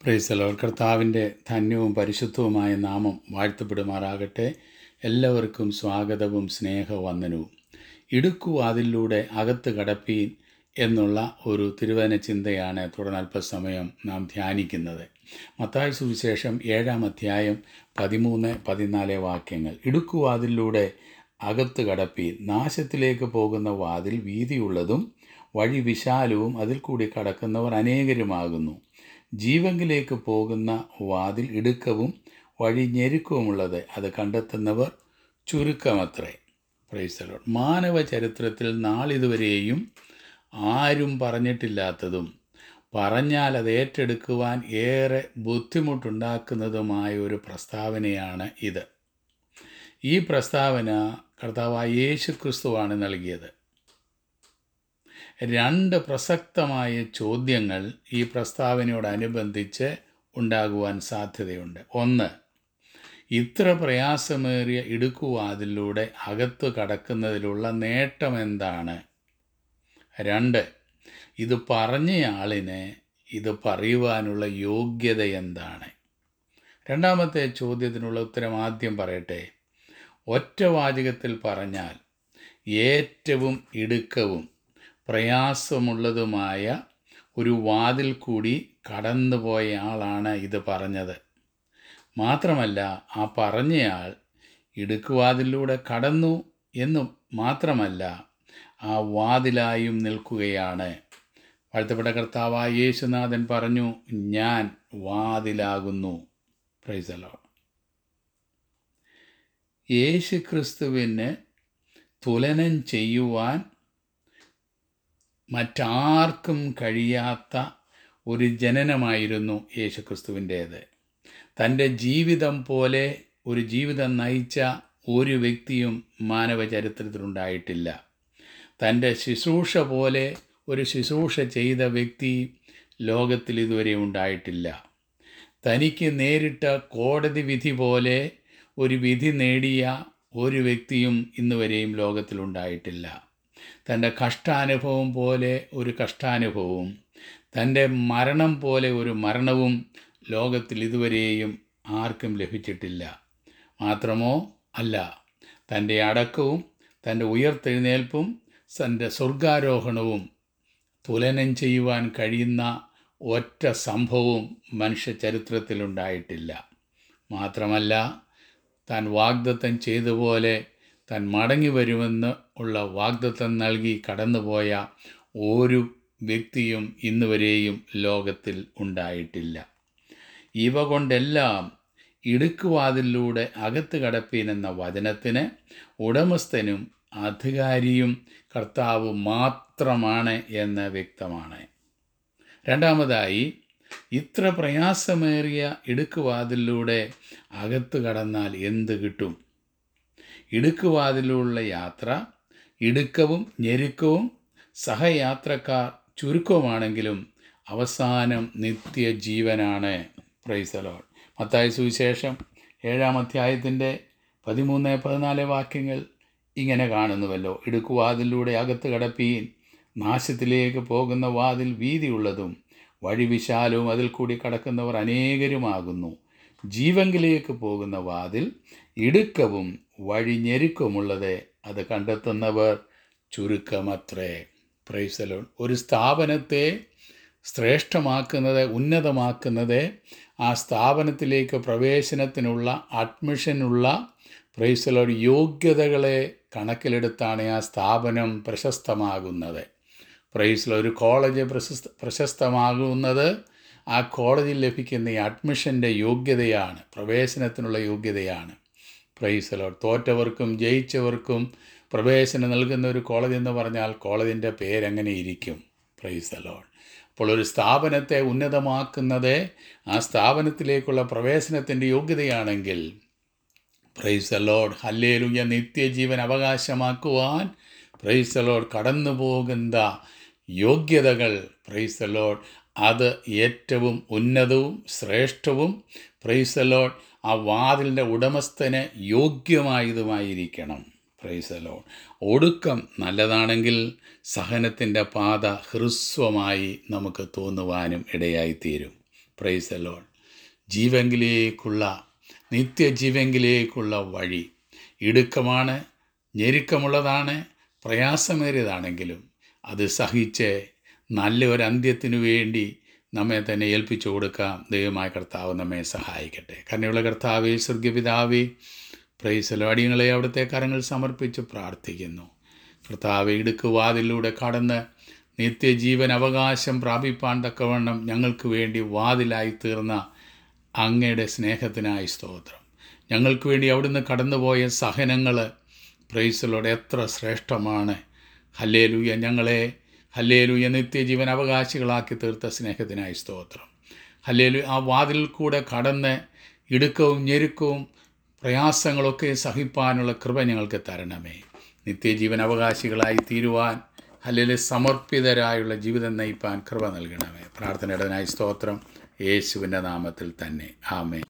പ്രൈസലോ കർത്താവിൻ്റെ ധന്യവും പരിശുദ്ധവുമായ നാമം വാഴ്ത്തപ്പെടുമാറാകട്ടെ എല്ലാവർക്കും സ്വാഗതവും സ്നേഹവന്ദനവും ഇടുക്കുവാതിലൂടെ അകത്ത് കടപ്പീൻ എന്നുള്ള ഒരു തിരുവചന ചിന്തയാണ് തുടർന്ന് അല്പസമയം നാം ധ്യാനിക്കുന്നത് മത്തായ സുവിശേഷം ഏഴാം അധ്യായം പതിമൂന്ന് പതിനാല് വാക്യങ്ങൾ ഇടുക്കുവാതിലൂടെ അകത്ത് കടപ്പീൻ നാശത്തിലേക്ക് പോകുന്ന വാതിൽ വീതിയുള്ളതും വഴി വിശാലവും അതിൽ കൂടി കടക്കുന്നവർ അനേകരുമാകുന്നു ജീവങ്കിലേക്ക് പോകുന്ന വാതിൽ ഇടുക്കവും വഴി ഞെരുക്കവുമുള്ളത് അത് കണ്ടെത്തുന്നവർ ചുരുക്കമത്രേ പ്രൈസലോ മാനവ ചരിത്രത്തിൽ നാളിതുവരെയും ആരും പറഞ്ഞിട്ടില്ലാത്തതും പറഞ്ഞാൽ അത് ഏറ്റെടുക്കുവാൻ ഏറെ ബുദ്ധിമുട്ടുണ്ടാക്കുന്നതുമായ ഒരു പ്രസ്താവനയാണ് ഇത് ഈ പ്രസ്താവന കർത്താവായ യേശു ക്രിസ്തുവാണ് നൽകിയത് രണ്ട് പ്രസക്തമായ ചോദ്യങ്ങൾ ഈ പ്രസ്താവനയോടനുബന്ധിച്ച് ഉണ്ടാകുവാൻ സാധ്യതയുണ്ട് ഒന്ന് ഇത്ര പ്രയാസമേറിയ ഇടുക്കുവാതിലൂടെ അകത്തു കടക്കുന്നതിലുള്ള നേട്ടം എന്താണ് രണ്ട് ഇത് പറഞ്ഞയാളിന് ഇത് പറയുവാനുള്ള യോഗ്യത എന്താണ് രണ്ടാമത്തെ ചോദ്യത്തിനുള്ള ഉത്തരം ആദ്യം പറയട്ടെ ഒറ്റ വാചകത്തിൽ പറഞ്ഞാൽ ഏറ്റവും ഇടുക്കവും പ്രയാസമുള്ളതുമായ ഒരു വാതിൽ കൂടി കടന്നുപോയ ആളാണ് ഇത് പറഞ്ഞത് മാത്രമല്ല ആ പറഞ്ഞയാൾ ഇടുക്കുവാതിലൂടെ കടന്നു എന്ന് മാത്രമല്ല ആ വാതിലായും നിൽക്കുകയാണ് വാഴ്ത്തപ്പെട്ട കർത്താവായ യേശുനാഥൻ പറഞ്ഞു ഞാൻ വാതിലാകുന്നു പ്രൈസലോ യേശു ക്രിസ്തുവിന് തുലനം ചെയ്യുവാൻ മറ്റാർക്കും കഴിയാത്ത ഒരു ജനനമായിരുന്നു യേശുക്രിസ്തുവിൻ്റേത് തൻ്റെ ജീവിതം പോലെ ഒരു ജീവിതം നയിച്ച ഒരു വ്യക്തിയും മാനവ ചരിത്രത്തിലുണ്ടായിട്ടില്ല തൻ്റെ ശുശ്രൂഷ പോലെ ഒരു ശുശ്രൂഷ ചെയ്ത വ്യക്തി ലോകത്തിൽ ഇതുവരെ ഉണ്ടായിട്ടില്ല തനിക്ക് നേരിട്ട കോടതി വിധി പോലെ ഒരു വിധി നേടിയ ഒരു വ്യക്തിയും ഇന്നുവരെയും ലോകത്തിലുണ്ടായിട്ടില്ല തൻ്റെ കഷ്ടാനുഭവം പോലെ ഒരു കഷ്ടാനുഭവവും തൻ്റെ മരണം പോലെ ഒരു മരണവും ലോകത്തിൽ ഇതുവരെയും ആർക്കും ലഭിച്ചിട്ടില്ല മാത്രമോ അല്ല തൻ്റെ അടക്കവും തൻ്റെ ഉയർത്തെഴുന്നേൽപ്പും തൻ്റെ സ്വർഗാരോഹണവും തുലനം ചെയ്യുവാൻ കഴിയുന്ന ഒറ്റ സംഭവവും മനുഷ്യ ചരിത്രത്തിലുണ്ടായിട്ടില്ല മാത്രമല്ല താൻ വാഗ്ദത്തം ചെയ്തപോലെ താൻ മടങ്ങി വരുമെന്ന് ഉള്ള വാഗ്ദത്തം നൽകി കടന്നുപോയ ഒരു വ്യക്തിയും ഇന്നുവരെയും ലോകത്തിൽ ഉണ്ടായിട്ടില്ല ഇവ കൊണ്ടെല്ലാം ഇടുക്കുവാതിലൂടെ അകത്ത് കടപ്പീൻ എന്ന വചനത്തിന് ഉടമസ്ഥനും അധികാരിയും കർത്താവ് മാത്രമാണ് എന്ന് വ്യക്തമാണ് രണ്ടാമതായി ഇത്ര പ്രയാസമേറിയ ഇടുക്കുവാതിലൂടെ അകത്ത് കടന്നാൽ എന്ത് കിട്ടും ഇടുക്കുവാതിലുള്ള യാത്ര ഇടുക്കവും ഞെരുക്കവും സഹയാത്രക്കാർ ചുരുക്കവുമാണെങ്കിലും അവസാനം നിത്യജീവനാണ് പ്രൈസലോൾ മത്തായ സുവിശേഷം ഏഴാം അധ്യായത്തിൻ്റെ പതിമൂന്ന് പതിനാല് വാക്യങ്ങൾ ഇങ്ങനെ കാണുന്നുവല്ലോ ഇടുക്കുവാതിലൂടെ അകത്ത് കടപ്പീൻ നാശത്തിലേക്ക് പോകുന്ന വാതിൽ വീതിയുള്ളതും വഴി വിശാലവും അതിൽ കൂടി കടക്കുന്നവർ അനേകരുമാകുന്നു ജീവങ്കിലേക്ക് പോകുന്ന വാതിൽ ഇടുക്കവും വഴി ഞെരുക്കമുള്ളത് അത് കണ്ടെത്തുന്നവർ ചുരുക്കമത്രേ പ്രൈസലോൺ ഒരു സ്ഥാപനത്തെ ശ്രേഷ്ഠമാക്കുന്നത് ഉന്നതമാക്കുന്നത് ആ സ്ഥാപനത്തിലേക്ക് പ്രവേശനത്തിനുള്ള അഡ്മിഷനുള്ള പ്രൈസലോൺ യോഗ്യതകളെ കണക്കിലെടുത്താണ് ആ സ്ഥാപനം പ്രശസ്തമാകുന്നത് പ്രൈസിലോ ഒരു കോളേജ് പ്രശസ്ത പ്രശസ്തമാകുന്നത് ആ കോളേജിൽ ലഭിക്കുന്ന ഈ അഡ്മിഷൻ്റെ യോഗ്യതയാണ് പ്രവേശനത്തിനുള്ള യോഗ്യതയാണ് പ്രൈസലോ തോറ്റവർക്കും ജയിച്ചവർക്കും പ്രവേശനം നൽകുന്ന ഒരു കോളേജ് എന്ന് പറഞ്ഞാൽ കോളേജിൻ്റെ പേരെങ്ങനെ ഇരിക്കും പ്രൈസലോൺ അപ്പോൾ ഒരു സ്ഥാപനത്തെ ഉന്നതമാക്കുന്നത് ആ സ്ഥാപനത്തിലേക്കുള്ള പ്രവേശനത്തിൻ്റെ യോഗ്യതയാണെങ്കിൽ പ്രൈസ് ലോഡ് ഹല്ലേലുയ നിത്യജീവൻ അവകാശമാക്കുവാൻ പ്രൈസ് ലോഡ് കടന്നു പോകുന്ന യോഗ്യതകൾ പ്രൈസ് ലോഡ് അത് ഏറ്റവും ഉന്നതവും ശ്രേഷ്ഠവും പ്രൈസ് ലോഡ് ആ വാതിലിൻ്റെ ഉടമസ്ഥന് യോഗ്യമായതുമായിരിക്കണം പ്രൈസ് ലോഡ് ഒടുക്കം നല്ലതാണെങ്കിൽ സഹനത്തിൻ്റെ പാത ഹ്രസ്വമായി നമുക്ക് തോന്നുവാനും ഇടയായിത്തീരും പ്രൈസ് ലോൺ ജീവങ്കിലേക്കുള്ള നിത്യജീവങ്കിലേക്കുള്ള വഴി ഇടുക്കമാണ് ഞെരുക്കമുള്ളതാണ് പ്രയാസമേറിയതാണെങ്കിലും അത് സഹിച്ച് നല്ല ഒരു അന്ത്യത്തിനു വേണ്ടി നമ്മെ തന്നെ ഏൽപ്പിച്ചു കൊടുക്കാം ദൈവമായ കർത്താവ് നമ്മെ സഹായിക്കട്ടെ കരുണയുള്ള കർത്താവേ സ്വർഗപിതാവേ പ്രൈസലോ അടിയങ്ങളെ അവിടുത്തെ കരങ്ങൾ സമർപ്പിച്ച് പ്രാർത്ഥിക്കുന്നു കർത്താവ് ഇടുക്കുവാതിലൂടെ കടന്ന് നിത്യജീവൻ അവകാശം പ്രാപിപ്പാൻ തക്കവണ്ണം ഞങ്ങൾക്ക് വേണ്ടി വാതിലായി തീർന്ന അങ്ങയുടെ സ്നേഹത്തിനായി സ്തോത്രം ഞങ്ങൾക്ക് വേണ്ടി അവിടുന്ന് കടന്നുപോയ സഹനങ്ങൾ പ്രൈസലോട് എത്ര ശ്രേഷ്ഠമാണ് ഹല്ലേലൂയ ഞങ്ങളെ ഹല്ലേലൂയ നിത്യജീവൻ അവകാശികളാക്കി തീർത്ത സ്നേഹത്തിനായി സ്തോത്രം ഹല്ലേലു ആ വാതിലിൽ കൂടെ കടന്ന് ഇടുക്കവും ഞെരുക്കവും പ്രയാസങ്ങളൊക്കെ സഹിപ്പാനുള്ള കൃപ ഞങ്ങൾക്ക് തരണമേ നിത്യജീവൻ അവകാശികളായി തീരുവാൻ അല്ലെങ്കിൽ സമർപ്പിതരായുള്ള ജീവിതം നയിപ്പാൻ കൃപ നൽകണമേ പ്രാർത്ഥനയുടനായി സ്തോത്രം യേശുവിൻ്റെ നാമത്തിൽ തന്നെ ആമേ